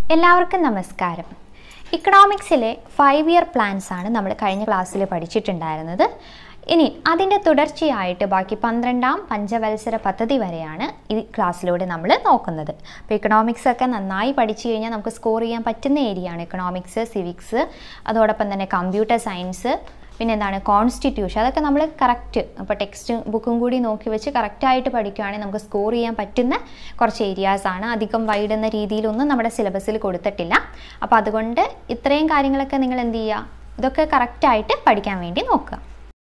എല്ലാവർക്കും നമസ്കാരം ഇക്കണോമിക്സിലെ five year plans ആണ് നമ്മൾ കഴിഞ്ഞ ക്ലാസ്സിൽ പഠിച്ചിട്ടുണ്ടായിരുന്നത് ഇനി അതിൻ്റെ തുടർച്ചയായിട്ട് ബാക്കി പന്ത്രണ്ടാം പഞ്ചവത്സര പദ്ധതി വരെയാണ് ഈ ക്ലാസ്സിലൂടെ നമ്മൾ നോക്കുന്നത് അപ്പോൾ ഇക്കണോമിക്സ് ഒക്കെ നന്നായി പഠിച്ചു കഴിഞ്ഞാൽ നമുക്ക് സ്കോർ ചെയ്യാൻ പറ്റുന്ന ഏരിയയാണ് ഇക്കണോമിക്സ് സിവിക്സ് അതോടൊപ്പം തന്നെ കമ്പ്യൂട്ടർ സയൻസ് പിന്നെ എന്താണ് കോൺസ്റ്റിറ്റ്യൂഷൻ അതൊക്കെ നമ്മൾ കറക്റ്റ് ഇപ്പോൾ ടെക്സ്റ്റ് ബുക്കും കൂടി നോക്കി വെച്ച് കറക്റ്റായിട്ട് പഠിക്കുകയാണെങ്കിൽ നമുക്ക് സ്കോർ ചെയ്യാൻ പറ്റുന്ന കുറച്ച് ഏരിയാസ് ആണ് അധികം വൈഡ് എന്ന രീതിയിലൊന്നും നമ്മുടെ സിലബസിൽ കൊടുത്തിട്ടില്ല അപ്പോൾ അതുകൊണ്ട് ഇത്രയും കാര്യങ്ങളൊക്കെ നിങ്ങൾ എന്ത് ചെയ്യുക ഇതൊക്കെ കറക്റ്റായിട്ട് പഠിക്കാൻ വേണ്ടി നോക്കുക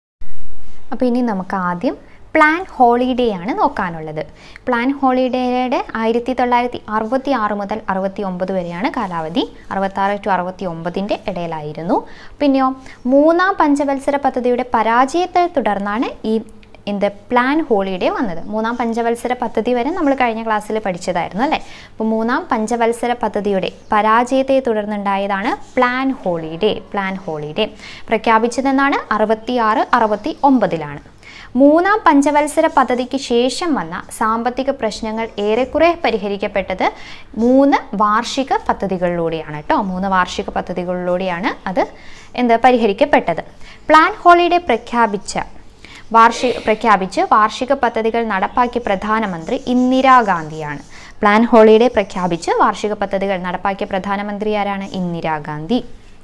അപ്പോൾ ഇനി നമുക്ക് ആദ്യം പ്ലാൻ ഹോളിഡേ ആണ് നോക്കാനുള്ളത് പ്ലാൻ ഹോളിഡേയുടെ ആയിരത്തി തൊള്ളായിരത്തി അറുപത്തി ആറ് മുതൽ അറുപത്തി ഒമ്പത് വരെയാണ് കാലാവധി അറുപത്താറ് ടു അറുപത്തി ഒമ്പതിൻ്റെ ഇടയിലായിരുന്നു പിന്നെയോ മൂന്നാം പഞ്ചവത്സര പദ്ധതിയുടെ പരാജയത്തെ തുടർന്നാണ് ഈ എന്ത് പ്ലാൻ ഹോളിഡേ വന്നത് മൂന്നാം പഞ്ചവത്സര പദ്ധതി വരെ നമ്മൾ കഴിഞ്ഞ ക്ലാസ്സിൽ പഠിച്ചതായിരുന്നു അല്ലേ അപ്പോൾ മൂന്നാം പഞ്ചവത്സര പദ്ധതിയുടെ പരാജയത്തെ തുടർന്നുണ്ടായതാണ് പ്ലാൻ ഹോളിഡേ പ്ലാൻ ഹോളിഡേ പ്രഖ്യാപിച്ചതെന്നാണ് അറുപത്തി ആറ് അറുപത്തി ഒമ്പതിലാണ് മൂന്നാം പഞ്ചവത്സര പദ്ധതിക്ക് ശേഷം വന്ന സാമ്പത്തിക പ്രശ്നങ്ങൾ ഏറെക്കുറെ പരിഹരിക്കപ്പെട്ടത് മൂന്ന് വാർഷിക പദ്ധതികളിലൂടെയാണ് കേട്ടോ മൂന്ന് വാർഷിക പദ്ധതികളിലൂടെയാണ് അത് എന്ത് പരിഹരിക്കപ്പെട്ടത് പ്ലാൻ ഹോളിഡേ പ്രഖ്യാപിച്ച വാർഷിക പ്രഖ്യാപിച്ച് വാർഷിക പദ്ധതികൾ നടപ്പാക്കിയ പ്രധാനമന്ത്രി ഇന്ദിരാഗാന്ധിയാണ് പ്ലാൻ ഹോളിഡേ പ്രഖ്യാപിച്ച് വാർഷിക പദ്ധതികൾ നടപ്പാക്കിയ പ്രധാനമന്ത്രി ആരാണ് ഇന്ദിരാഗാന്ധി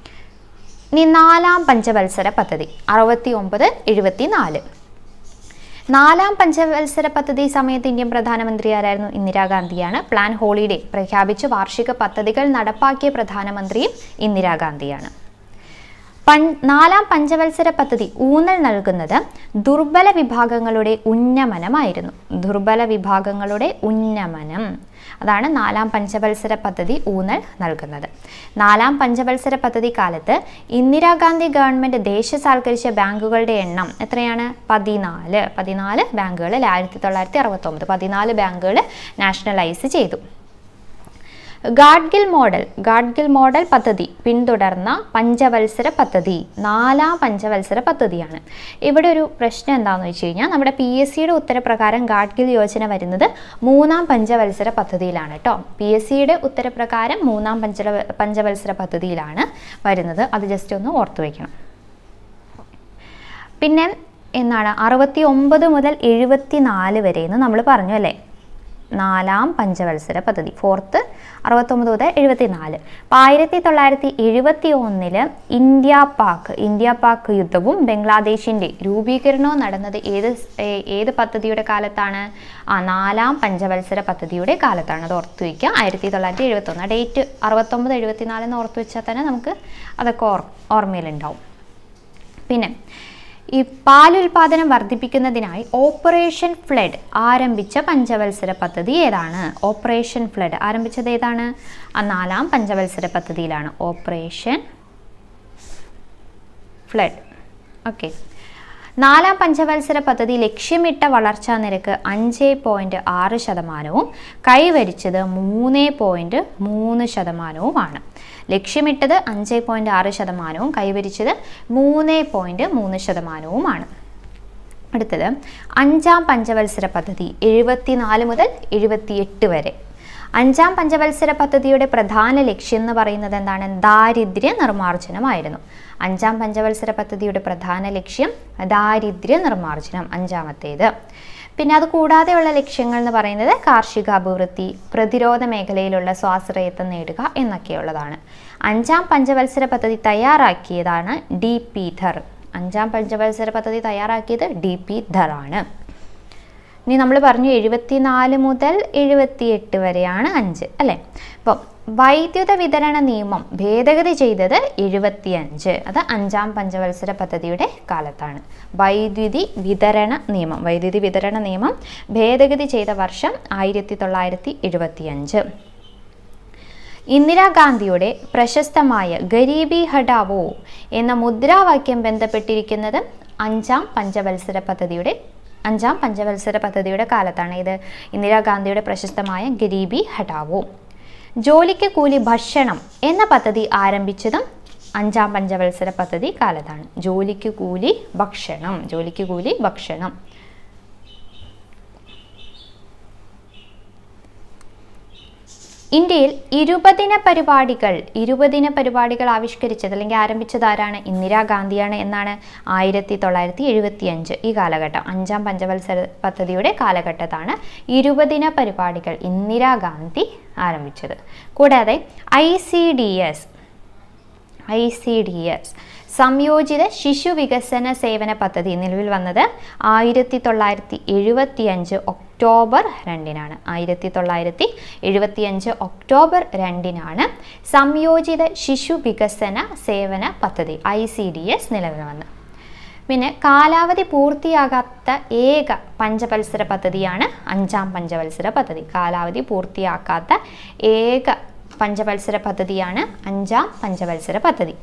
ഇനി നാലാം പഞ്ചവത്സര പദ്ധതി അറുപത്തി ഒമ്പത് എഴുപത്തി നാല് നാലാം പഞ്ചവത്സര പദ്ധതി സമയത്ത് ഇന്ത്യൻ പ്രധാനമന്ത്രി ആരായിരുന്നു ഇന്ദിരാഗാന്ധിയാണ് പ്ലാൻ ഹോളിഡേ പ്രഖ്യാപിച്ച് വാർഷിക പദ്ധതികൾ നടപ്പാക്കിയ പ്രധാനമന്ത്രിയും ഇന്ദിരാഗാന്ധിയാണ് പൺ നാലാം പഞ്ചവത്സര പദ്ധതി ഊന്നൽ നൽകുന്നത് ദുർബല വിഭാഗങ്ങളുടെ ഉന്നമനമായിരുന്നു ദുർബല വിഭാഗങ്ങളുടെ ഉന്നമനം അതാണ് നാലാം പഞ്ചവത്സര പദ്ധതി ഊന്നൽ നൽകുന്നത് നാലാം പഞ്ചവത്സര പദ്ധതി കാലത്ത് ഇന്ദിരാഗാന്ധി ഗവൺമെൻറ് ദേശസാൽക്കരിച്ച ബാങ്കുകളുടെ എണ്ണം എത്രയാണ് പതിനാല് പതിനാല് ബാങ്കുകൾ ആയിരത്തി തൊള്ളായിരത്തി അറുപത്തൊമ്പത് പതിനാല് ബാങ്കുകൾ നാഷണലൈസ് ചെയ്തു ഗാഡ്ഗിൽ മോഡൽ ഗാഡ്ഗിൽ മോഡൽ പദ്ധതി പിന്തുടർന്ന പഞ്ചവത്സര പദ്ധതി നാലാം പഞ്ചവത്സര പദ്ധതിയാണ് ഇവിടെ ഒരു പ്രശ്നം എന്താണെന്ന് വെച്ച് കഴിഞ്ഞാൽ നമ്മുടെ പി എസ് സിയുടെ ഉത്തരപ്രകാരം ഗാഡ്ഗിൽ യോജന വരുന്നത് മൂന്നാം പഞ്ചവത്സര പദ്ധതിയിലാണ് കേട്ടോ പി എസ് സിയുടെ ഉത്തരപ്രകാരം മൂന്നാം പഞ്ച പഞ്ചവത്സര പദ്ധതിയിലാണ് വരുന്നത് അത് ജസ്റ്റ് ഒന്ന് ഓർത്തു വയ്ക്കണം പിന്നെ എന്നാണ് അറുപത്തി ഒമ്പത് മുതൽ എഴുപത്തി നാല് വരെ എന്ന് നമ്മൾ പറഞ്ഞു അല്ലേ നാലാം പഞ്ചവത്സര പദ്ധതി ഫോർത്ത് അറുപത്തൊമ്പത് മുതൽ എഴുപത്തി നാല് അപ്പോൾ ആയിരത്തി തൊള്ളായിരത്തി എഴുപത്തി ഒന്നില് ഇന്ത്യ പാക് ഇന്ത്യ പാക് യുദ്ധവും ബംഗ്ലാദേശിൻ്റെ രൂപീകരണവും നടന്നത് ഏത് ഏ- ഏത് പദ്ധതിയുടെ കാലത്താണ് ആ നാലാം പഞ്ചവത്സര പദ്ധതിയുടെ കാലത്താണ് അത് ഓർത്ത് വയ്ക്കുക ആയിരത്തി തൊള്ളായിരത്തി എഴുപത്തൊന്ന് ഡേറ്റ് അറുപത്തൊമ്പത് എഴുപത്തി നാലെന്ന് ഓർത്ത് വെച്ചാൽ തന്നെ നമുക്ക് അതൊക്കെ ഓർ ഓർമ്മയിലുണ്ടാവും പിന്നെ ഈ പാലുൽപാദനം വർദ്ധിപ്പിക്കുന്നതിനായി ഓപ്പറേഷൻ ഫ്ലഡ് ആരംഭിച്ച പഞ്ചവത്സര പദ്ധതി ഏതാണ് ഓപ്പറേഷൻ ഫ്ലഡ് ആരംഭിച്ചത് ഏതാണ് ആ നാലാം പഞ്ചവത്സര പദ്ധതിയിലാണ് ഓപ്പറേഷൻ ഫ്ലഡ് ഓക്കെ നാലാം പഞ്ചവത്സര പദ്ധതി ലക്ഷ്യമിട്ട വളർച്ചാ നിരക്ക് അഞ്ച് പോയിൻറ്റ് ആറ് ശതമാനവും കൈവരിച്ചത് മൂന്ന് പോയിൻറ്റ് മൂന്ന് ശതമാനവുമാണ് ലക്ഷ്യമിട്ടത് അഞ്ച് പോയിൻറ്റ് ആറ് ശതമാനവും കൈവരിച്ചത് മൂന്ന് പോയിൻറ്റ് മൂന്ന് ശതമാനവുമാണ് അടുത്തത് അഞ്ചാം പഞ്ചവത്സര പദ്ധതി എഴുപത്തിനാല് മുതൽ എഴുപത്തിയെട്ട് വരെ അഞ്ചാം പഞ്ചവത്സര പദ്ധതിയുടെ പ്രധാന ലക്ഷ്യം എന്ന് പറയുന്നത് എന്താണ് ദാരിദ്ര്യ നിർമ്മാർജ്ജനമായിരുന്നു അഞ്ചാം പഞ്ചവത്സര പദ്ധതിയുടെ പ്രധാന ലക്ഷ്യം ദാരിദ്ര്യ നിർമ്മാർജ്ജനം അഞ്ചാമത്തേത് പിന്നെ അത് കൂടാതെയുള്ള ലക്ഷ്യങ്ങൾ എന്ന് പറയുന്നത് കാർഷിക അഭിവൃദ്ധി പ്രതിരോധ മേഖലയിലുള്ള സ്വാശ്രയത്വം നേടുക എന്നൊക്കെയുള്ളതാണ് അഞ്ചാം പഞ്ചവത്സര പദ്ധതി തയ്യാറാക്കിയതാണ് ഡി പി ധർ അഞ്ചാം പഞ്ചവത്സര പദ്ധതി തയ്യാറാക്കിയത് ഡി പി ധർ ആണ് ഇനി നമ്മൾ പറഞ്ഞു എഴുപത്തിനാല് മുതൽ എഴുപത്തിയെട്ട് വരെയാണ് അഞ്ച് അല്ലേ അപ്പം വൈദ്യുത വിതരണ നിയമം ഭേദഗതി ചെയ്തത് എഴുപത്തിയഞ്ച് അത് അഞ്ചാം പഞ്ചവത്സര പദ്ധതിയുടെ കാലത്താണ് വൈദ്യുതി വിതരണ നിയമം വൈദ്യുതി വിതരണ നിയമം ഭേദഗതി ചെയ്ത വർഷം ആയിരത്തി തൊള്ളായിരത്തി എഴുപത്തിയഞ്ച് ഇന്ദിരാഗാന്ധിയുടെ പ്രശസ്തമായ ഗരീബി ഹഠാവോ എന്ന മുദ്രാവാക്യം ബന്ധപ്പെട്ടിരിക്കുന്നത് അഞ്ചാം പഞ്ചവത്സര പദ്ധതിയുടെ അഞ്ചാം പഞ്ചവത്സര പദ്ധതിയുടെ കാലത്താണ് ഇത് ഇന്ദിരാഗാന്ധിയുടെ പ്രശസ്തമായ ഗരീബി ഹഠാവോ ജോലിക്ക് കൂലി ഭക്ഷണം എന്ന പദ്ധതി ആരംഭിച്ചതും അഞ്ചാം പഞ്ചവത്സര പദ്ധതി കാലത്താണ് ജോലിക്ക് കൂലി ഭക്ഷണം ജോലിക്ക് കൂലി ഭക്ഷണം ഇന്ത്യയിൽ ഇരുപതിന പരിപാടികൾ ഇരുപതിന പരിപാടികൾ ആവിഷ്കരിച്ചത് അല്ലെങ്കിൽ ആരംഭിച്ചത് ആരാണ് ഇന്ദിരാഗാന്ധിയാണ് എന്നാണ് ആയിരത്തി തൊള്ളായിരത്തി എഴുപത്തി അഞ്ച് ഈ കാലഘട്ടം അഞ്ചാം പഞ്ചവത്സര പദ്ധതിയുടെ കാലഘട്ടത്താണ് ഇരുപതിന പരിപാടികൾ ഇന്ദിരാഗാന്ധി ആരംഭിച്ചത് കൂടാതെ I C D S I C D S സംയോജിത ശിശു വികസന സേവന പദ്ധതി നിലവിൽ വന്നത് ആയിരത്തി തൊള്ളായിരത്തി എഴുപത്തി അഞ്ച് ഒക്ടോബർ രണ്ടിനാണ് ആയിരത്തി തൊള്ളായിരത്തി എഴുപത്തി അഞ്ച് ഒക്ടോബർ രണ്ടിനാണ് സംയോജിത ശിശു വികസന സേവന പദ്ധതി ഐ സി ഡി എസ് നിലവിൽ വന്നത് പിന്നെ കാലാവധി പൂർത്തിയാകാത്ത ഏക പഞ്ചവത്സര പദ്ധതിയാണ് അഞ്ചാം പഞ്ചവത്സര പദ്ധതി കാലാവധി പൂർത്തിയാക്കാത്ത ഏക പഞ്ചവത്സര പദ്ധതിയാണ് അഞ്ചാം പഞ്ചവത്സര പദ്ധതി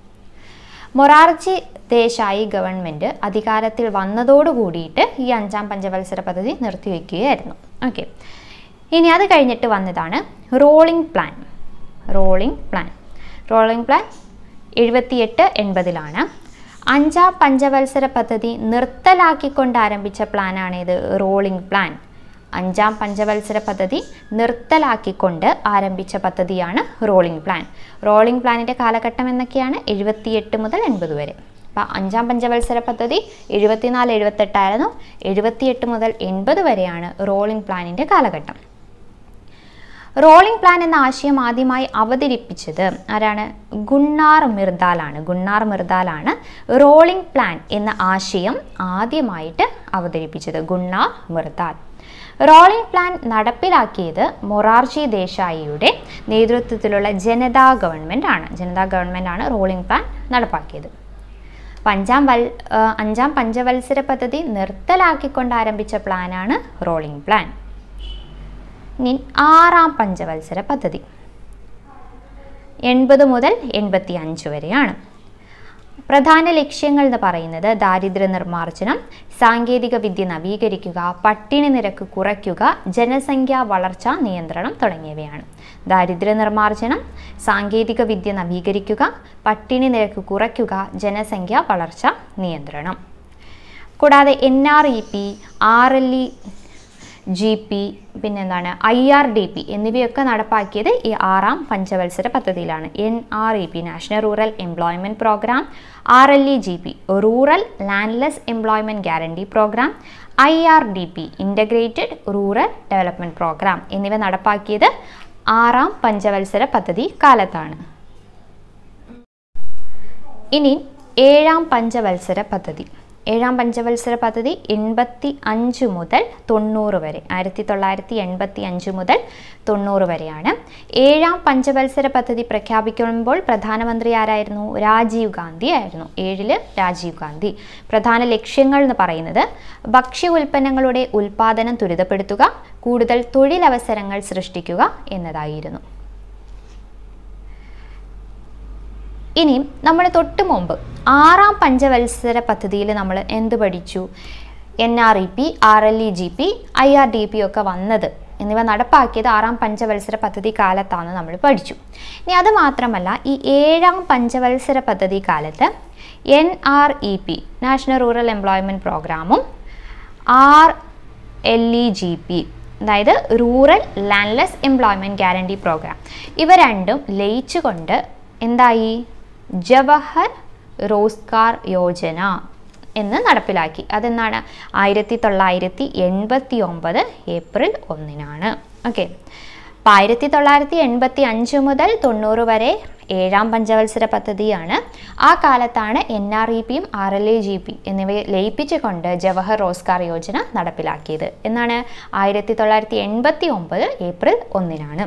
മൊറാർജി ദേശായി ഗവൺമെൻറ് അധികാരത്തിൽ വന്നതോടു കൂടിയിട്ട് ഈ അഞ്ചാം പഞ്ചവത്സര പദ്ധതി നിർത്തിവെക്കുകയായിരുന്നു ഓക്കെ ഇനി അത് കഴിഞ്ഞിട്ട് വന്നതാണ് rolling plan rolling plan rolling plan എഴുപത്തിയെട്ട് എൺപതിലാണ് അഞ്ചാം പഞ്ചവത്സര പദ്ധതി നിർത്തലാക്കിക്കൊണ്ട് ആരംഭിച്ച പ്ലാനാണിത് റോളിംഗ് പ്ലാൻ അഞ്ചാം പഞ്ചവത്സര പദ്ധതി നിർത്തലാക്കിക്കൊണ്ട് ആരംഭിച്ച പദ്ധതിയാണ് റോളിംഗ് പ്ലാൻ റോളിംഗ് പ്ലാനിൻ്റെ കാലഘട്ടം എന്നൊക്കെയാണ് എഴുപത്തിയെട്ട് മുതൽ എൺപത് വരെ അപ്പോൾ അഞ്ചാം പഞ്ചവത്സര പദ്ധതി എഴുപത്തിനാല് എഴുപത്തെട്ടായിരുന്നു എഴുപത്തിയെട്ട് മുതൽ എൺപത് വരെയാണ് റോളിംഗ് പ്ലാനിൻ്റെ കാലഘട്ടം റോളിംഗ് പ്ലാൻ എന്ന ആശയം ആദ്യമായി അവതരിപ്പിച്ചത് ആരാണ് ഗുണ്ണാർ മിർദാലാണ് ഗുണ്ണാർ മിർദാലാണ് റോളിംഗ് പ്ലാൻ എന്ന ആശയം ആദ്യമായിട്ട് അവതരിപ്പിച്ചത് ഗുണ്ണാർ മിർദാൽ റോളിംഗ് പ്ലാൻ നടപ്പിലാക്കിയത് മൊറാർജി ദേശായിയുടെ നേതൃത്വത്തിലുള്ള ജനതാ ഗവൺമെൻറ് ആണ് ജനതാ ഗവൺമെൻറ് ആണ് റോളിംഗ് പ്ലാൻ നടപ്പാക്കിയത് അപ്പം അഞ്ചാം വൽ ആ, അഞ്ചാം പഞ്ചവത്സര പദ്ധതി നിർത്തലാക്കിക്കൊണ്ട് ആരംഭിച്ച പ്ലാനാണ് റോളിംഗ് പ്ലാൻ ഇനി ആറാം പഞ്ചവത്സര പദ്ധതി എൺപത് മുതൽ എൺപത്തി അഞ്ച് വരെയാണ് പ്രധാന ലക്ഷ്യങ്ങൾ എന്ന് പറയുന്നത് ദാരിദ്ര്യ നിർമ്മാർജ്ജനം സാങ്കേതിക വിദ്യ നവീകരിക്കുക പട്ടിണി നിരക്ക് കുറയ്ക്കുക ജനസംഖ്യാ വളർച്ച നിയന്ത്രണം തുടങ്ങിയവയാണ് ദാരിദ്ര്യ നിർമ്മാർജ്ജനം സാങ്കേതിക വിദ്യ നവീകരിക്കുക പട്ടിണി നിരക്ക് കുറയ്ക്കുക ജനസംഖ്യാ വളർച്ച നിയന്ത്രണം കൂടാതെ N R E P R L E G P പിന്നെന്താണ് ഐ ആർ ഡി പി എന്നിവയൊക്കെ നടപ്പാക്കിയത് ഈ ആറാം പഞ്ചവത്സര പദ്ധതിയിലാണ് N R E P national rural employment programme R L E G P rural landless employment guarantee programme I R D P integrated rural development programme എന്നിവ നടപ്പാക്കിയത് ആറാം പഞ്ചവത്സര പദ്ധതി കാലത്താണ് ഇനി ഏഴാം പഞ്ചവത്സര പദ്ധതി ഏഴാം പഞ്ചവത്സര പദ്ധതി എൺപത്തി അഞ്ച് മുതൽ തൊണ്ണൂറ് വരെ ആയിരത്തി തൊള്ളായിരത്തി എൺപത്തി അഞ്ച് മുതൽ തൊണ്ണൂറ് വരെയാണ് ഏഴാം പഞ്ചവത്സര പദ്ധതി പ്രഖ്യാപിക്കുമ്പോൾ പ്രധാനമന്ത്രി ആരായിരുന്നു രാജീവ് ഗാന്ധി ആയിരുന്നു ഏഴില് രാജീവ് ഗാന്ധി പ്രധാന ലക്ഷ്യങ്ങൾ എന്ന് പറയുന്നത് ഭക്ഷ്യ ഉൽപ്പന്നങ്ങളുടെ ഉൽപ്പാദനം ത്വരിതപ്പെടുത്തുക കൂടുതൽ തൊഴിലവസരങ്ങൾ സൃഷ്ടിക്കുക എന്നതായിരുന്നു ഇനി നമ്മൾ തൊട്ട് മുമ്പ് ആറാം പഞ്ചവത്സര പദ്ധതിയിൽ നമ്മൾ എന്ത് പഠിച്ചു N R E P R L E G P I R D P ഒക്കെ വന്നത് എന്നിവ നടപ്പാക്കിയത് ആറാം പഞ്ചവത്സര പദ്ധതി കാലത്താണ് നമ്മൾ പഠിച്ചു ഇനി അത് മാത്രമല്ല ഈ ഏഴാം പഞ്ചവത്സര പദ്ധതി കാലത്ത് N R E P national rural employment പ്രോഗ്രാമും R L E G P അതായത് rural landless employment guarantee programme ഇവ രണ്ടും ലയിച്ചുകൊണ്ട് എന്തായി ജവഹർ റോസ്കാർ യോജന എന്ന് നടപ്പിലാക്കി അതെന്നാണ് ആയിരത്തി തൊള്ളായിരത്തി എൺപത്തി ഒമ്പത് ഏപ്രിൽ ഒന്നിനാണ് ഓക്കെ അപ്പം ആയിരത്തി തൊള്ളായിരത്തി എൺപത്തി അഞ്ച് മുതൽ തൊണ്ണൂറ് വരെ ഏഴാം പഞ്ചവത്സര പദ്ധതിയാണ് ആ കാലത്താണ് എൻ ആർ ഇ പിയും R L A G P എന്നിവയെ ലയിപ്പിച്ചുകൊണ്ട് ജവഹർ റോസ്കാർ യോജന നടപ്പിലാക്കിയത് എന്നാണ് ആയിരത്തി തൊള്ളായിരത്തി എൺപത്തി ഒമ്പത് ഏപ്രിൽ ഒന്നിനാണ്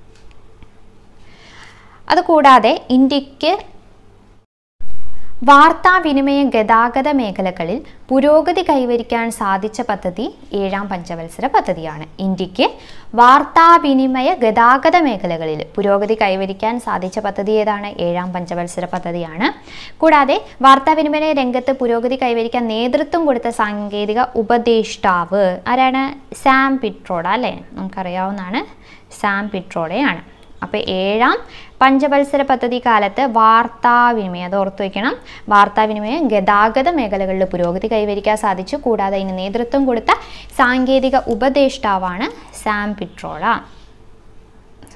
അതുകൂടാതെ ഇന്ത്യക്ക് വാർത്താവിനിമയ ഗതാഗത മേഖലകളിൽ പുരോഗതി കൈവരിക്കാൻ സാധിച്ച പദ്ധതി ഏഴാം പഞ്ചവത്സര പദ്ധതിയാണ് ഇന്ത്യക്ക് വാർത്താവിനിമയ ഗതാഗത മേഖലകളിൽ പുരോഗതി കൈവരിക്കാൻ സാധിച്ച പദ്ധതി ഏതാണ് ഏഴാം പഞ്ചവത്സര പദ്ധതിയാണ് കൂടാതെ വാർത്താവിനിമയ രംഗത്ത് പുരോഗതി കൈവരിക്കാൻ നേതൃത്വം കൊടുത്ത സാങ്കേതിക ഉപദേഷ്ടാവ് ആരാണ് സാം പിട്രോഡ അല്ലേ നമുക്കറിയാവുന്നതാണ് സാം പിട്രോഡയാണ് അപ്പോൾ ഏഴാം പഞ്ചവത്സര പദ്ധതി കാലത്ത് വാർത്താവിനിമയം അത് ഓർത്തു വയ്ക്കണം വാർത്താവിനിമയം ഗതാഗത മേഖലകളിൽ പുരോഗതി കൈവരിക്കാൻ സാധിച്ചു കൂടാതെ അതിന് നേതൃത്വം കൊടുത്ത സാങ്കേതിക ഉപദേഷ്ടാവാണ് സാം പിട്രോള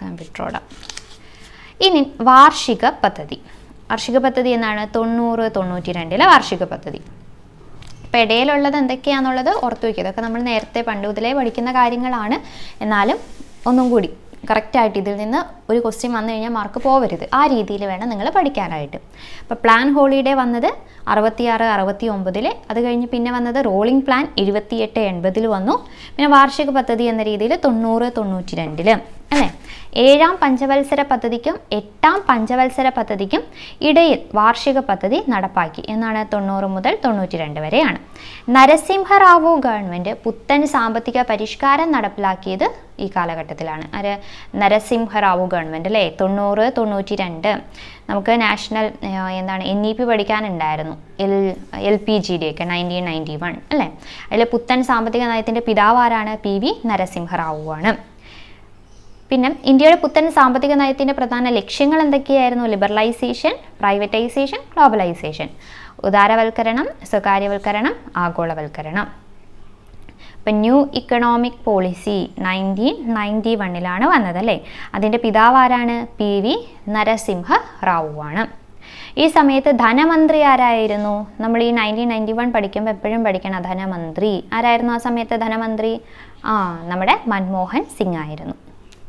വിട്രോഡ ഇനി വാർഷിക പദ്ധതി വാർഷിക പദ്ധതി എന്നാണ് തൊണ്ണൂറ് തൊണ്ണൂറ്റി രണ്ടിലെ വാർഷിക പദ്ധതി അപ്പോൾ ഇടയിലുള്ളത് എന്തൊക്കെയാണെന്നുള്ളത് ഓർത്തു വയ്ക്കുക ഇതൊക്കെ നമ്മൾ നേരത്തെ പണ്ട് മുതലേ പഠിക്കുന്ന കാര്യങ്ങളാണ് എന്നാലും ഒന്നും കൂടി കറക്റ്റായിട്ട് ഇതിൽ നിന്ന് ഒരു ക്വസ്റ്റ്യൻ വന്നു കഴിഞ്ഞാൽ മാർക്ക് പോവരുത് ആ രീതിയിൽ വേണം നിങ്ങൾ പഠിക്കാനായിട്ട് അപ്പോൾ പ്ലാൻ ഹോളിഡേ വന്നത് അറുപത്തിയാറ് അറുപത്തി ഒമ്പതിൽ അത് കഴിഞ്ഞ് പിന്നെ വന്നത് റോളിംഗ് പ്ലാൻ എഴുപത്തിയെട്ട് എൺപതിൽ വന്നു പിന്നെ വാർഷിക പദ്ധതി എന്ന രീതിയിൽ തൊണ്ണൂറ് തൊണ്ണൂറ്റി രണ്ടിൽ അല്ലേ ഏഴാം പഞ്ചവത്സര പദ്ധതിക്കും എട്ടാം പഞ്ചവത്സര പദ്ധതിക്കും ഇടയിൽ വാർഷിക പദ്ധതി നടപ്പാക്കി എന്നാണ് തൊണ്ണൂറ് മുതൽ തൊണ്ണൂറ്റി രണ്ട് വരെയാണ് നരസിംഹറാവു ഗവൺമെൻറ് പുത്തൻ സാമ്പത്തിക പരിഷ്കാരം നടപ്പിലാക്കിയത് ഈ കാലഘട്ടത്തിലാണ് ആര് നരസിംഹറാവു ഗവൺമെൻറ് അല്ലേ തൊണ്ണൂറ് തൊണ്ണൂറ്റി രണ്ട് നമുക്ക് നാഷണൽ ആ, എന്താണ് എൻ ഇ പി പഠിക്കാനുണ്ടായിരുന്നു L L P G D ഒക്കെ നയൻറ്റീൻ നയൻറ്റി വൺ അല്ലേ അതിൽ പുത്തൻ സാമ്പത്തിക നയത്തിൻ്റെ പിതാവ് ആരാണ് പി വി നരസിംഹറാവു ആണ് പിന്നെ ഇന്ത്യയുടെ പുത്തൻ സാമ്പത്തിക നയത്തിൻ്റെ പ്രധാന ലക്ഷ്യങ്ങൾ എന്തൊക്കെയായിരുന്നു ലിബറലൈസേഷൻ പ്രൈവറ്റൈസേഷൻ ഗ്ലോബലൈസേഷൻ ഉദാരവൽക്കരണം സ്വകാര്യവൽക്കരണം ആഗോളവൽക്കരണം ഇപ്പം new economic policy nineteen ninety വണ്ണിലാണ് വന്നത് അല്ലേ അതിൻ്റെ പിതാവ് ആരാണ് പി വി നരസിംഹ റാവു ആണ് ഈ സമയത്ത് ധനമന്ത്രി ആരായിരുന്നു നമ്മൾ ഈ നയൻറ്റീൻ നയൻറ്റി വൺ പഠിക്കുമ്പോൾ എപ്പോഴും പഠിക്കണം ധനമന്ത്രി ആരായിരുന്നു ആ സമയത്ത് ധനമന്ത്രി ആ നമ്മുടെ മൻമോഹൻ സിംഗ് ആയിരുന്നു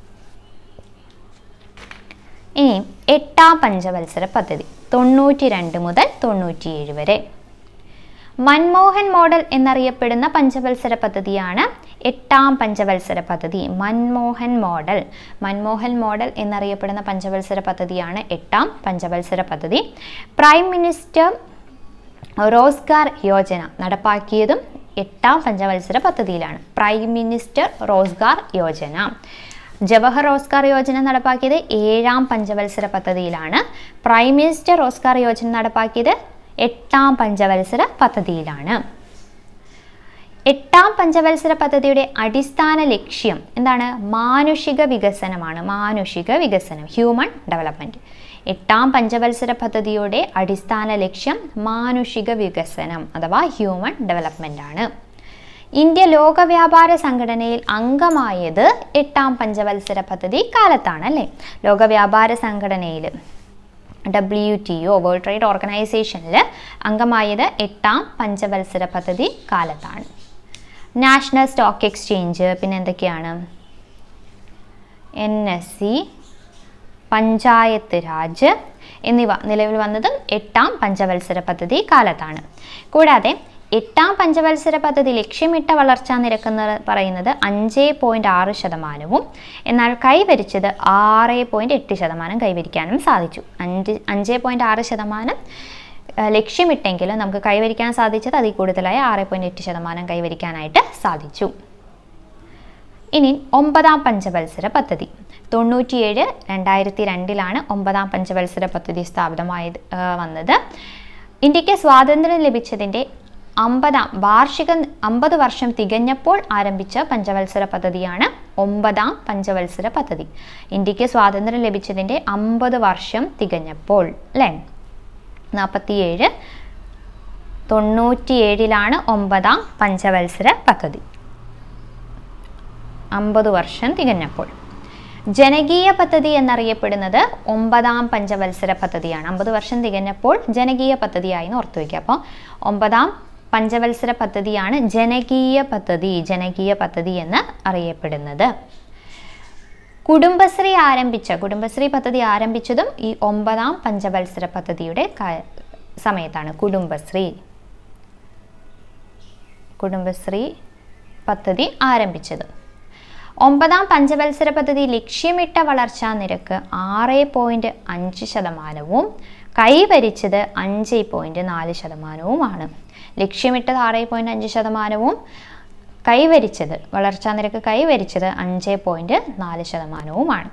ഇനി എട്ടാം പഞ്ചവത്സര പദ്ധതി തൊണ്ണൂറ്റി രണ്ട് മുതൽ തൊണ്ണൂറ്റിയേഴ് വരെ മൻമോഹൻ മോഡൽ എന്നറിയപ്പെടുന്ന പഞ്ചവത്സര പദ്ധതിയാണ് എട്ടാം പഞ്ചവത്സര പദ്ധതി മൻമോഹൻ മോഡൽ മൻമോഹൻ മോഡൽ എന്നറിയപ്പെടുന്ന പഞ്ചവത്സര പദ്ധതിയാണ് എട്ടാം പഞ്ചവത്സര പദ്ധതി പ്രൈം മിനിസ്റ്റർ റോസ്ഗാർ യോജന നടപ്പാക്കിയതും എട്ടാം പഞ്ചവത്സര പദ്ധതിയിലാണ് പ്രൈം മിനിസ്റ്റർ റോസ്ഗാർ യോജന ജവഹർ റോസ്ഗാർ യോജന നടപ്പാക്കിയത് ഏഴാം പഞ്ചവത്സര പദ്ധതിയിലാണ് പ്രൈം മിനിസ്റ്റർ റോസ്ഗാർ യോജന നടപ്പാക്കിയത് എട്ടാം പഞ്ചവത്സര പദ്ധതിയിലാണ് എട്ടാം പഞ്ചവത്സര പദ്ധതിയുടെ അടിസ്ഥാന ലക്ഷ്യം എന്താണ് മാനുഷിക വികസനമാണ് മാനുഷിക വികസനം ഹ്യൂമൻ ഡെവലപ്മെൻറ്റ് എട്ടാം പഞ്ചവത്സര പദ്ധതിയുടെ അടിസ്ഥാന ലക്ഷ്യം മാനുഷിക വികസനം അഥവാ ഹ്യൂമൻ ഡെവലപ്മെൻ്റ് ആണ് ഇന്ത്യ ലോക വ്യാപാര സംഘടനയിൽ അംഗമായത് എട്ടാം പഞ്ചവത്സര പദ്ധതി കാലത്താണ് അല്ലേ ലോക വ്യാപാര സംഘടനയിൽ W T O world trade ഓർഗനൈസേഷനിൽ അംഗമായത് എട്ടാം പഞ്ചവത്സര പദ്ധതി കാലത്താണ് നാഷണൽ സ്റ്റോക്ക് എക്സ്ചേഞ്ച് പിന്നെ എന്തൊക്കെയാണ് N S C panchayat raj എന്നിവ നിലവിൽ വന്നതും എട്ടാം പഞ്ചവത്സര പദ്ധതി കാലത്താണ് കൂടാതെ എട്ടാം പഞ്ചവത്സര പദ്ധതി ലക്ഷ്യമിട്ട വളർച്ചാ നിരക്ക് എന്ന് പറയുന്നത് അഞ്ച് പോയിൻറ്റ് ആറ് ശതമാനവും എന്നാൽ കൈവരിച്ചത് ആറ് പോയിൻറ്റ് എട്ട് ശതമാനം കൈവരിക്കാനും സാധിച്ചു അഞ്ച് അഞ്ച് പോയിൻറ്റ് ആറ് ശതമാനം ആ, ലക്ഷ്യമിട്ടെങ്കിലും നമുക്ക് കൈവരിക്കാൻ സാധിച്ചത് അതിൽ കൂടുതലായ ആറ് പോയിൻറ്റ് എട്ട് ശതമാനം കൈവരിക്കാനായിട്ട് സാധിച്ചു ഇനി ഒമ്പതാം പഞ്ചവത്സര പദ്ധതി തൊണ്ണൂറ്റിയേഴ് രണ്ടായിരത്തി രണ്ടിലാണ് ഒമ്പതാം പഞ്ചവത്സര പദ്ധതി സ്ഥാപിതമായത് ആ, വന്നത് ഇന്ത്യക്ക് സ്വാതന്ത്ര്യം ലഭിച്ചതിൻ്റെ അമ്പതാം വാർഷിക അമ്പത് വർഷം തികഞ്ഞപ്പോൾ ആരംഭിച്ച പഞ്ചവത്സര പദ്ധതിയാണ് ഒമ്പതാം പഞ്ചവത്സര പദ്ധതി ഇന്ത്യക്ക് സ്വാതന്ത്ര്യം ലഭിച്ചതിൻ്റെ അമ്പത് വർഷം തികഞ്ഞപ്പോൾ അല്ലേ നാൽപ്പത്തിയേഴ് തൊണ്ണൂറ്റിയേഴിലാണ് ഒമ്പതാം പഞ്ചവത്സര പദ്ധതി അമ്പത് വർഷം തികഞ്ഞപ്പോൾ ജനകീയ പദ്ധതി എന്നറിയപ്പെടുന്നത് ഒമ്പതാം പഞ്ചവത്സര പദ്ധതിയാണ് അമ്പത് വർഷം തികഞ്ഞപ്പോൾ ജനകീയ പദ്ധതിയായി എന്ന് ഓർത്തു വയ്ക്കുക അപ്പോൾ ഒമ്പതാം പഞ്ചവത്സര പദ്ധതിയാണ് ജനകീയ പദ്ധതി ജനകീയ പദ്ധതി എന്ന് അറിയപ്പെടുന്നത് കുടുംബശ്രീ ആരംഭിച്ച കുടുംബശ്രീ പദ്ധതി ആരംഭിച്ചതും ഈ ഒമ്പതാം പഞ്ചവത്സര പദ്ധതിയുടെ ക- സമയത്താണ് കുടുംബശ്രീ കുടുംബശ്രീ പദ്ധതി ആരംഭിച്ചത് ഒമ്പതാം പഞ്ചവത്സര പദ്ധതി ലക്ഷ്യമിട്ട വളർച്ചാ നിരക്ക് ആറ് പോയിൻറ്റ് അഞ്ച് ശതമാനവും കൈവരിച്ചത് അഞ്ച് പോയിൻറ്റ് നാല് ശതമാനവുമാണ് ലക്ഷ്യമിട്ടത് ആറ് പോയിൻറ്റ് അഞ്ച് ശതമാനവും കൈവരിച്ചത് വളർച്ചാ നിരക്ക് കൈവരിച്ചത് അഞ്ച് പോയിൻറ്റ് നാല് ശതമാനവുമാണ്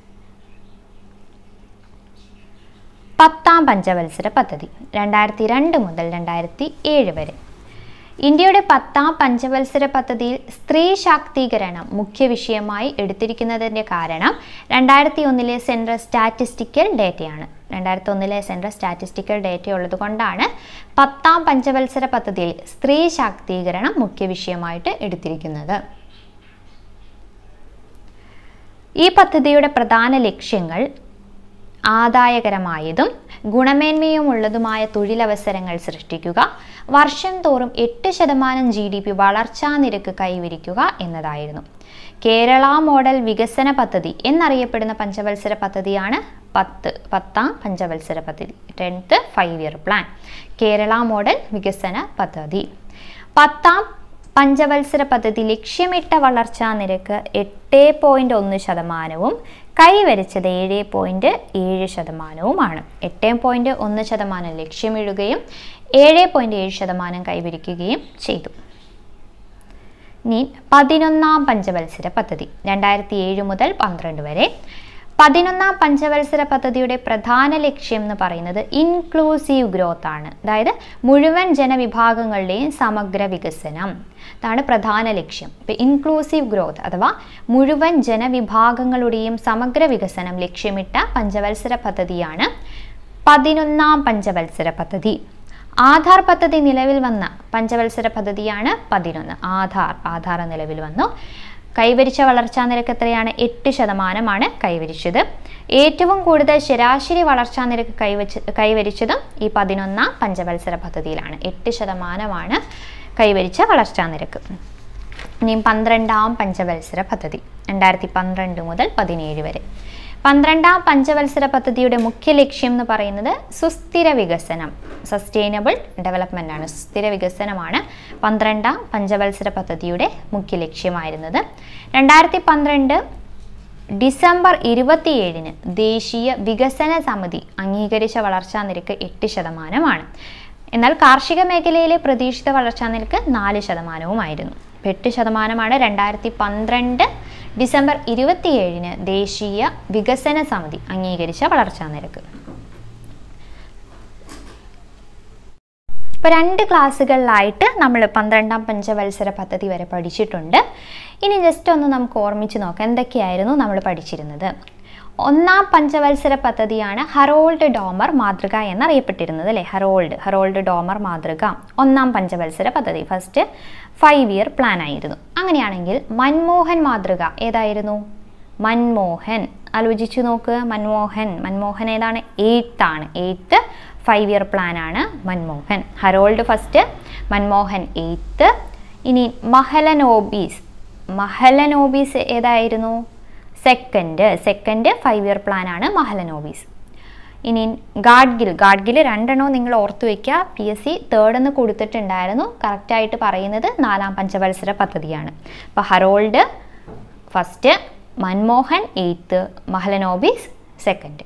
പത്താം പഞ്ചവത്സര പദ്ധതി രണ്ടായിരത്തി രണ്ട് മുതൽ രണ്ടായിരത്തി ഏഴ് വരെ ഇന്ത്യയുടെ പത്താം പഞ്ചവത്സര പദ്ധതിയിൽ സ്ത്രീ ശാക്തീകരണം മുഖ്യ വിഷയമായി എടുത്തിരിക്കുന്നതിൻ്റെ കാരണം രണ്ടായിരത്തി ഒന്നിലെ സെൻട്രൽ സ്റ്റാറ്റിസ്റ്റിക്കൽ ഡേറ്റയാണ് രണ്ടായിരത്തി ഒന്നിലെ സെൻട്രൽ സ്റ്റാറ്റിസ്റ്റിക്കൽ ഡേറ്റ ഉള്ളത് കൊണ്ടാണ് പത്താം പഞ്ചവത്സര പദ്ധതിയിൽ സ്ത്രീ ശാക്തീകരണം മുഖ്യ വിഷയമായിട്ട് എടുത്തിരിക്കുന്നത് ഈ പദ്ധതിയുടെ പ്രധാന ലക്ഷ്യങ്ങൾ ആദായകരമായതും ഗുണമേന്മയുമുള്ളതുമായ തൊഴിലവസരങ്ങൾ സൃഷ്ടിക്കുക വർഷം തോറും എട്ട് ശതമാനം ജി ഡി പി വളർച്ചാ നിരക്ക് കൈവരിക്കുക എന്നതായിരുന്നു കേരള മോഡൽ വികസന പദ്ധതി എന്നറിയപ്പെടുന്ന പഞ്ചവത്സര പദ്ധതിയാണ് പത്ത് പത്താം പഞ്ചവത്സര പദ്ധതി tenth five year plan Kerala model വികസന പദ്ധതി പത്താം പഞ്ചവത്സര പദ്ധതി ലക്ഷ്യമിട്ട വളർച്ചാ നിരക്ക് എട്ട് പോയിന്റ് ഒന്ന് ശതമാനവും കൈവരിച്ചത് ഏഴ് പോയിന്റ് ഏഴ് ശതമാനവുമാണ് എട്ട് പോയിന്റ് ഒന്ന് ശതമാനം ലക്ഷ്യമിടുകയും ഏഴ് പോയിന്റ് ഏഴ് ശതമാനം കൈവരിക്കുകയും ചെയ്തു ഇനി പതിനൊന്നാം പഞ്ചവത്സര പദ്ധതി രണ്ടായിരത്തി ഏഴ് മുതൽ പന്ത്രണ്ട് വരെ പതിനൊന്നാം പഞ്ചവത്സര പദ്ധതിയുടെ പ്രധാന ലക്ഷ്യം എന്ന് പറയുന്നത് ഇൻക്ലൂസീവ് ഗ്രോത്ത് ആണ് അതായത് മുഴുവൻ ജനവിഭാഗങ്ങളുടെയും സമഗ്ര വികസനം അതാണ് പ്രധാന ലക്ഷ്യം ഇപ്പം ഇൻക്ലൂസീവ് ഗ്രോത്ത് അഥവാ മുഴുവൻ ജനവിഭാഗങ്ങളുടെയും സമഗ്ര വികസനം ലക്ഷ്യമിട്ട പഞ്ചവത്സര പദ്ധതിയാണ് പതിനൊന്നാം പഞ്ചവത്സര പദ്ധതി ആധാർ പദ്ധതി നിലവിൽ വന്ന പഞ്ചവത്സര പദ്ധതിയാണ് പതിനൊന്ന് ആധാർ ആധാർ നിലവിൽ വന്നു കൈവരിച്ച വളർച്ചാ നിരക്ക് എത്രയാണ് എട്ട് ശതമാനമാണ് കൈവരിച്ചത് ഏറ്റവും കൂടുതൽ ശരാശരി വളർച്ചാ നിരക്ക് കൈവച്ച് കൈവരിച്ചതും ഈ പതിനൊന്നാം പഞ്ചവത്സര പദ്ധതിയിലാണ് എട്ട് ശതമാനമാണ് കൈവരിച്ച വളർച്ചാ നിരക്ക് ഇനിയും പന്ത്രണ്ടാം പഞ്ചവത്സര പദ്ധതി രണ്ടായിരത്തി പന്ത്രണ്ട് മുതൽ പതിനേഴ് വരെ പന്ത്രണ്ടാം പഞ്ചവത്സര പദ്ധതിയുടെ മുഖ്യ ലക്ഷ്യം എന്ന് പറയുന്നത് സുസ്ഥിര വികസനം സസ്റ്റൈനബിൾ ഡെവലപ്മെൻ്റ് ആണ് സുസ്ഥിര വികസനമാണ് പന്ത്രണ്ടാം പഞ്ചവത്സര പദ്ധതിയുടെ മുഖ്യ ലക്ഷ്യമായിരുന്നത് രണ്ടായിരത്തി പന്ത്രണ്ട് ഡിസംബർ ഇരുപത്തിയേഴിന് ദേശീയ വികസന സമിതി അംഗീകരിച്ച വളർച്ചാ നിരക്ക് എട്ട് ശതമാനമാണ് എന്നാൽ കാർഷിക മേഖലയിലെ പ്രതീക്ഷിത വളർച്ചാ നിരക്ക് നാല് ശതമാനവുമായിരുന്നു അപ്പോൾ എട്ട് ശതമാനമാണ് രണ്ടായിരത്തി പന്ത്രണ്ട് ഡിസംബർ ഇരുപത്തിയേഴിന് ദേശീയ വികസന സമിതി അംഗീകരിച്ച വളർച്ചാ നിരക്ക് ഇപ്പോൾ രണ്ട് ക്ലാസ്സുകളിലായിട്ട് നമ്മൾ പന്ത്രണ്ടാം പഞ്ചവത്സര പദ്ധതി വരെ പഠിച്ചിട്ടുണ്ട് ഇനി ജസ്റ്റ് ഒന്ന് നമുക്ക് ഓർമ്മിച്ച് നോക്കാം എന്തൊക്കെയായിരുന്നു നമ്മൾ പഠിച്ചിരുന്നത് ഒന്നാം പഞ്ചവത്സര പദ്ധതിയാണ് ഹറോൾഡ് ഡോമർ മാതൃക എന്നറിയപ്പെട്ടിരുന്നത് അല്ലേ ഹറോൾഡ് ഹറോൾഡ് ഡോമർ മാതൃക ഒന്നാം പഞ്ചവത്സര പദ്ധതി ഫസ്റ്റ് ഫൈവ് ഇയർ പ്ലാൻ ആയിരുന്നു അങ്ങനെയാണെങ്കിൽ മൻമോഹൻ മാതൃക ഏതായിരുന്നു മൻമോഹൻ ആലോചിച്ചു നോക്ക് മൻമോഹൻ മൻമോഹൻ ഏതാണ് എയ്ത്ത് ആണ് എയ്ത്ത് ഫൈവ് ഇയർ പ്ലാൻ ആണ് Manmohan Harrod first Manmohan eighth ഇനി മഹലനോബീസ് മഹലനോബീസ് ഏതായിരുന്നു second second five year plan ആണ് മഹലനോബീസ് ഇനി ഗാഡ്ഗിൽ ഗാഡ്ഗിൽ രണ്ടെണ്ണവും നിങ്ങൾ ഓർത്തു വയ്ക്കുക പി എസ് സി തേർഡ് എന്ന് കൊടുത്തിട്ടുണ്ടായിരുന്നു കറക്റ്റായിട്ട് പറയുന്നത് നാലാം പഞ്ചവത്സര പദ്ധതിയാണ് അപ്പോൾ Harrod first Manmohan eighth Mahalanobis second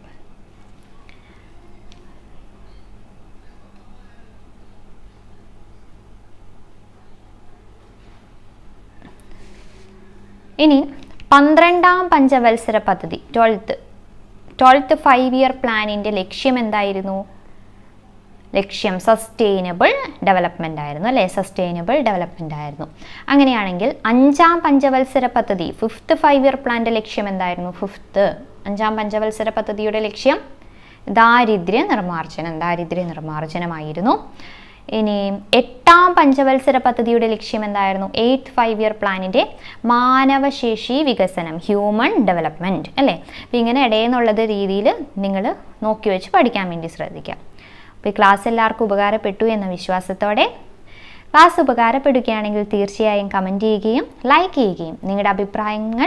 ഇനി പന്ത്രണ്ടാം പഞ്ചവത്സര പദ്ധതി ട്വൽത്ത് ട്വൽത്ത് ഫൈവ് ഇയർ പ്ലാനിൻ്റെ ലക്ഷ്യം എന്തായിരുന്നു ലക്ഷ്യം സസ്റ്റൈനബിൾ ഡെവലപ്മെൻ്റ് ആയിരുന്നു അല്ലേ സസ്റ്റൈനബിൾ ഡെവലപ്മെൻ്റ് ആയിരുന്നു അങ്ങനെയാണെങ്കിൽ അഞ്ചാം പഞ്ചവത്സര പദ്ധതി ഫിഫ്ത്ത് ഫൈവ് ഇയർ പ്ലാൻ്റെ ലക്ഷ്യം എന്തായിരുന്നു ഫിഫ്ത്ത് അഞ്ചാം പഞ്ചവത്സര പദ്ധതിയുടെ ലക്ഷ്യം ദാരിദ്ര്യ നിർമ്മാർജ്ജനം ദാരിദ്ര്യ നിർമ്മാർജ്ജനമായിരുന്നു ഇനി എട്ടാം പഞ്ചവത്സര പദ്ധതിയുടെ ലക്ഷ്യം എന്തായിരുന്നു എയ്ത്ത് ഫൈവ് ഇയർ പ്ലാനിൻ്റെ മാനവശേഷി വികസനം ഹ്യൂമൻ ഡെവലപ്മെൻറ്റ് അല്ലേ അപ്പം ഇങ്ങനെ ഇടയെന്നുള്ളത് രീതിയിൽ നിങ്ങൾ നോക്കി വെച്ച് പഠിക്കാൻ വേണ്ടി ശ്രദ്ധിക്കാം അപ്പോൾ ഈ ക്ലാസ് എല്ലാവർക്കും ഉപകാരപ്പെട്ടു എന്ന വിശ്വാസത്തോടെ ക്ലാസ് ഉപകാരപ്പെടുകയാണെങ്കിൽ തീർച്ചയായും കമൻറ്റ് ചെയ്യുകയും ലൈക്ക് ചെയ്യുകയും നിങ്ങളുടെ അഭിപ്രായങ്ങൾ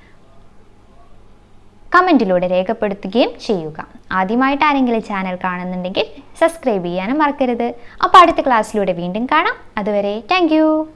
കമൻറ്റിലൂടെ രേഖപ്പെടുത്തുകയും ചെയ്യുക ആദ്യമായിട്ട് ആരെങ്കിലും ചാനൽ കാണുന്നുണ്ടെങ്കിൽ സബ്സ്ക്രൈബ് ചെയ്യാനും മറക്കരുത് അപ്പോൾ അടുത്ത ക്ലാസ്സിലൂടെ വീണ്ടും കാണാം അതുവരെ താങ്ക്